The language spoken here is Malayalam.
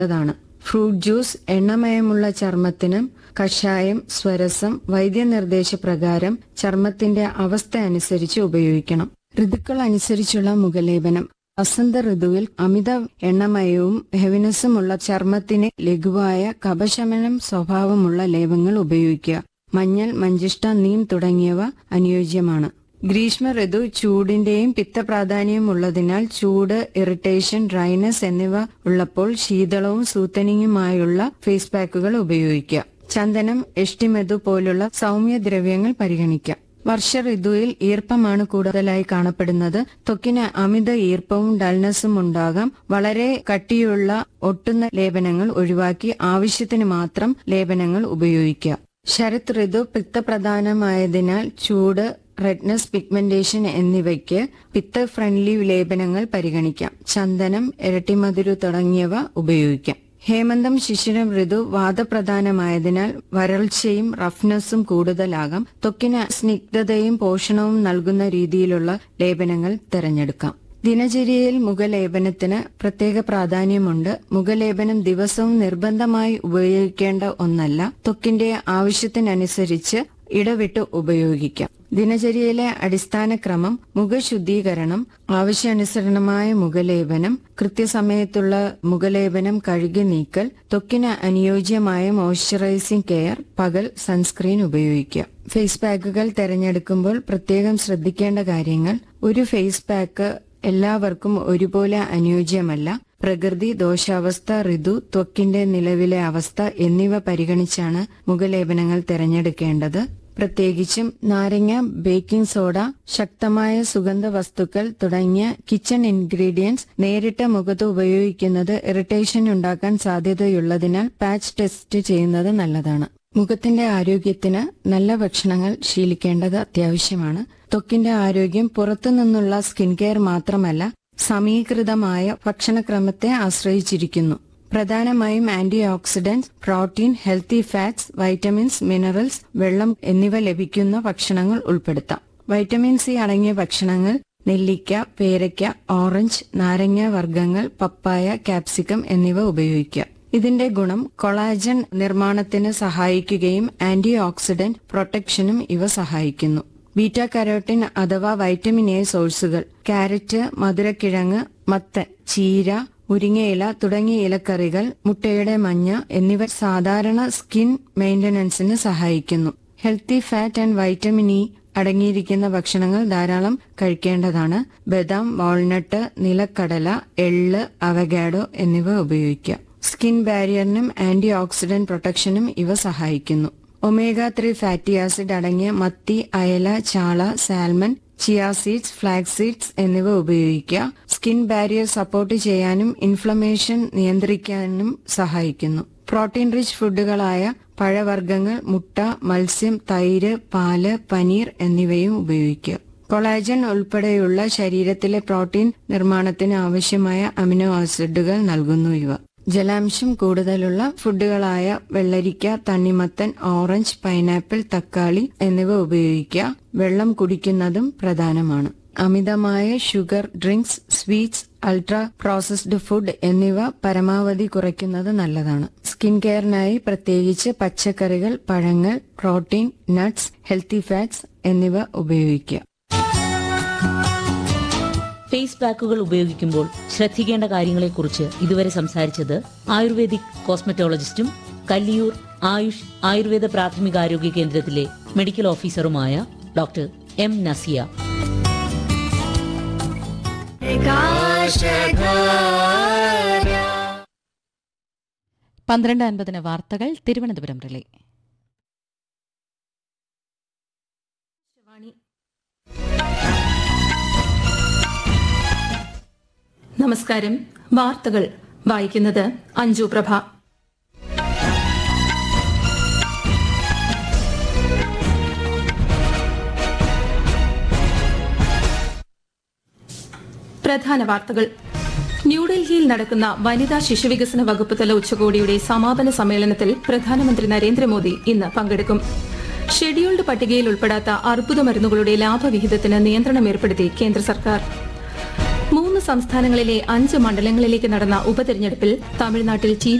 താണ് ഫ്രൂട്ട് ജ്യൂസ് എണ്ണമയമുള്ള ചർമ്മത്തിനും കഷായം സ്വരസം വൈദ്യനിർദ്ദേശപ്രകാരം ചർമ്മത്തിന്റെ അവസ്ഥ അനുസരിച്ച് ഉപയോഗിക്കണം ഋതുക്കൾ അനുസരിച്ചുള്ള മുഖലേപനം വസന്ത ഋതുവിൽ അമിത എണ്ണമയവും ഹെവിനസുമുള്ള ചർമ്മത്തിന് ലഘുവായ കപശമനം സ്വഭാവമുള്ള ലേപങ്ങൾ ഉപയോഗിക്കുക മഞ്ഞൾ മഞ്ചിഷ്ട നീം തുടങ്ങിയവ അനുയോജ്യമാണ് ഗ്രീഷ്മ ഋതു ചൂടിന്റെയും പിത്തപ്രാധാന്യവും ഉള്ളതിനാൽ ചൂട് ഇറിറ്റേഷൻ ഡ്രൈനസ് എന്നിവ ഉള്ളപ്പോൾ ശീതളവും സൂത്തനിങ്ങുമായുള്ള ഫേസ് പാക്കുകൾ ഉപയോഗിക്കുക ചന്ദനം എഷ്ടിമെതു പോലുള്ള സൗമ്യ ദ്രവ്യങ്ങൾ പരിഗണിക്കാം വർഷ ഋതുവിൽ ഈർപ്പമാണ് കൂടുതലായി കാണപ്പെടുന്നത് ത്വക്കിന് അമിത ഈർപ്പവും ഡൾനസും ഉണ്ടാകാം വളരെ കട്ടിയുള്ള ഒട്ടുന്ന ലേപനങ്ങൾ ഒഴിവാക്കി ആവശ്യത്തിന് മാത്രം ലേപനങ്ങൾ ഉപയോഗിക്കുക ശരത് ഋതു പിത്തപ്രധാനമായതിനാൽ ചൂട് റെഡ്നസ് പിഗ്മെന്റേഷൻ എന്നിവയ്ക്ക് പിത്ത ഫ്രണ്ട്ലി ലേപനങ്ങൾ പരിഗണിക്കാം ചന്ദനം ഇരട്ടിമധുരു തുടങ്ങിയവ ഉപയോഗിക്കാം ഹേമന്തം ശിശിരം ഋതു വാദപ്രധാനമായതിനാൽ വരൾച്ചയും റഫ്നെസ്സും കൂടുതലാകാം ത്വക്കിന് സ്നിഗ്ധതയും പോഷണവും നൽകുന്ന രീതിയിലുള്ള ലേപനങ്ങൾ തിരഞ്ഞെടുക്കാം ദിനചര്യയിൽ മുഖലേപനത്തിന് പ്രത്യേക പ്രാധാന്യമുണ്ട് മുഖലേപനം ദിവസവും നിർബന്ധമായി ഉപയോഗിക്കേണ്ട ഒന്നല്ല ത്വക്കിന്റെ ആവശ്യത്തിനനുസരിച്ച് ഇടവിട്ട് ഉപയോഗിക്കാം ദിനചര്യയിലെ അടിസ്ഥാന ക്രമം മുഖശുദ്ധീകരണം ആവശ്യാനുസരണമായ മുഖലേപനം കൃത്യസമയത്തുള്ള മുഖലേപനം കഴുകി നീക്കൽ ത്വക്കിന് അനുയോജ്യമായ മോയ്സ്ചറൈസിംഗ് കെയർ പകൽ സൺസ്ക്രീൻ ഉപയോഗിക്കുക ഫേസ് പാക്കുകൾ തിരഞ്ഞെടുക്കുമ്പോൾ പ്രത്യേകം ശ്രദ്ധിക്കേണ്ട കാര്യങ്ങൾ ഒരു ഫേസ് പാക്ക് എല്ലാവർക്കും ഒരുപോലെ അനുയോജ്യമല്ല പ്രകൃതി ദോഷാവസ്ഥ ഋതു ത്വക്കിന്റെ നിലവിലെ അവസ്ഥ എന്നിവ പരിഗണിച്ചാണ് മുഖലേപനങ്ങൾ തിരഞ്ഞെടുക്കേണ്ടത് പ്രത്യേകിച്ചും നാരങ്ങ ബേക്കിംഗ് സോഡ ശക്തമായ സുഗന്ധ വസ്തുക്കൾ തുടങ്ങിയ കിച്ചൺ ഇൻഗ്രീഡിയൻസ് നേരിട്ട് മുഖത്ത് ഉപയോഗിക്കുന്നത് ഇറിറ്റേഷൻ ഉണ്ടാക്കാൻ സാധ്യതയുള്ളതിനാൽ പാച്ച് ടെസ്റ്റ് ചെയ്യുന്നത് നല്ലതാണ് മുഖത്തിന്റെ ആരോഗ്യത്തിന് നല്ല ഭക്ഷണങ്ങൾ ശീലിക്കേണ്ടത് അത്യാവശ്യമാണ് ത്വക്കിന്റെ ആരോഗ്യം പുറത്തുനിന്നുള്ള സ്കിൻ കെയർ മാത്രമല്ല സമീകൃതമായ ഭക്ഷണക്രമത്തെ ആശ്രയിച്ചിരിക്കുന്നു പ്രധാനമായും antioxidants protein healthy fats vitamins minerals വെള്ളം എന്നിവ ലഭിക്കുന്ന ഭക്ഷണങ്ങൾ ഉൾപ്പെടുത്താം വൈറ്റമിൻ സി അടങ്ങിയ ഭക്ഷണങ്ങൾ നെല്ലിക്ക പേരയ്ക്ക ഓറഞ്ച് നാരങ്ങ വർഗ്ഗങ്ങൾ പപ്പായ കാപ്സിക്കം എന്നിവ ഉപയോഗിക്കുക ഇതിന്റെ ഗുണം കൊളാജൻ നിർമ്മാണത്തിന് സഹായിക്കുകയും ആന്റി ഓക്സിഡന്റ് പ്രൊട്ടക്ഷനും ഇവ സഹായിക്കുന്നു ബീറ്റ കരോട്ടിൻ അഥവാ വൈറ്റമിൻ എ സോഴ്സുകൾ കാരറ്റ് മധുരക്കിഴങ്ങ് മത്തൻ ചീര മുരിങ്ങയില തുടങ്ങിയ ഇലക്കറികൾ മുട്ടയുടെ മഞ്ഞ എന്നിവ സാധാരണ സ്കിൻ മെയിന്റനൻസിന് സഹായിക്കുന്നു healthy fat and vitamin E അടങ്ങിയിരിക്കുന്ന ഭക്ഷണങ്ങൾ ധാരാളം കഴിക്കേണ്ടതാണ് ബദാം വാൾനട്ട് നിലക്കടല എള്ള് അവഗാഡോ എന്നിവ ഉപയോഗിക്കുക സ്കിൻ ബാരിയറിനും ആന്റി ഓക്സിഡന്റ് പ്രൊട്ടക്ഷനും ഇവ സഹായിക്കുന്നു ഒമേഗ ത്രീ ഫാറ്റി ആസിഡ് അടങ്ങിയ മത്തി അയല ചാള salmon chia seeds flax seeds എന്നിവ ഉപയോഗിക്കുക സ്കിൻ ബാരിയർ സപ്പോർട്ട് ചെയ്യാനും ഇൻഫ്ലമേഷൻ നിയന്ത്രിക്കാനും സഹായിക്കുന്നു പ്രോട്ടീൻ റിച്ച് ഫുഡുകളായ പഴവർഗ്ഗങ്ങൾ മുട്ട മത്സ്യം തൈര് പാല് പനീർ എന്നിവയും ഉപയോഗിക്കുക കൊളാജൻ ഉൾപ്പെടെയുള്ള ശരീരത്തിലെ പ്രോട്ടീൻ നിർമ്മാണത്തിന് ആവശ്യമായ അമിനോ ആസിഡുകൾ നൽകുന്നു ഇവ ജലാംശം കൂടുതലുള്ള ഫുഡുകളായ വെള്ളരിക്ക തണ്ണിമത്തൻ ഓറഞ്ച് പൈനാപ്പിൾ തക്കാളി എന്നിവ ഉപയോഗിക്കുക വെള്ളം കുടിക്കുന്നതും പ്രധാനമാണ് അമിതമായ sugar drinks sweets ultra processed food എന്നിവ പരമാവധി കുറയ്ക്കുന്നത് നല്ലതാണ് സ്കിൻ കെയറിനായി പ്രത്യേകിച്ച് പച്ചക്കറികൾ പഴങ്ങൾ പ്രോട്ടീൻ നട്ട്സ് ഹെൽത്തി ഫാറ്റ്സ് എന്നിവ ഉപയോഗിക്കുക ഫേസ് പാക്കുകൾ ഉപയോഗിക്കുമ്പോൾ ശ്രദ്ധിക്കേണ്ട കാര്യങ്ങളെക്കുറിച്ച് ഇതുവരെ സംസാരിച്ചത് ആയുർവേദിക് കോസ്മെറ്റോളജിസ്റ്റും കല്ലിയൂർ ആയുഷ് ആയുർവേദ പ്രാഥമികാരോഗ്യ കേന്ദ്രത്തിലെ മെഡിക്കൽ ഓഫീസറുമായ ഡോക്ടർ എം നസിയ പന്ത്രണ്ട് അൻപതിന് വാർത്തകൾ തിരുവനന്തപുരം റിലേ നമസ്കാരം വാർത്തകൾ വായിക്കുന്നത് അഞ്ജു പ്രഭ പ്രധാന വാർത്തകൾ ന്യൂഡൽഹിയിൽ നടക്കുന്ന വനിതാ ശിശുവികസന വകുപ്പ് തല ഉച്ചകോടിയുടെ സമാപന സമ്മേളനത്തിൽ പ്രധാനമന്ത്രി നരേന്ദ്രമോദി ഇന്ന് പങ്കെടുക്കും ഷെഡ്യൂൾഡ് പട്ടികയിൽ ഉൾപ്പെടാത്ത അർബുദ മരുന്നുകളുടെ ലാഭവിഹിതത്തിന് നിയന്ത്രണം ഏർപ്പെടുത്തി കേന്ദ്ര സർക്കാർ മൂന്ന് സംസ്ഥാനങ്ങളിലെ അഞ്ച് മണ്ഡലങ്ങളിലേക്ക് നടന്ന ഉപതെരഞ്ഞെടുപ്പിൽ തമിഴ്നാട്ടിൽ ടി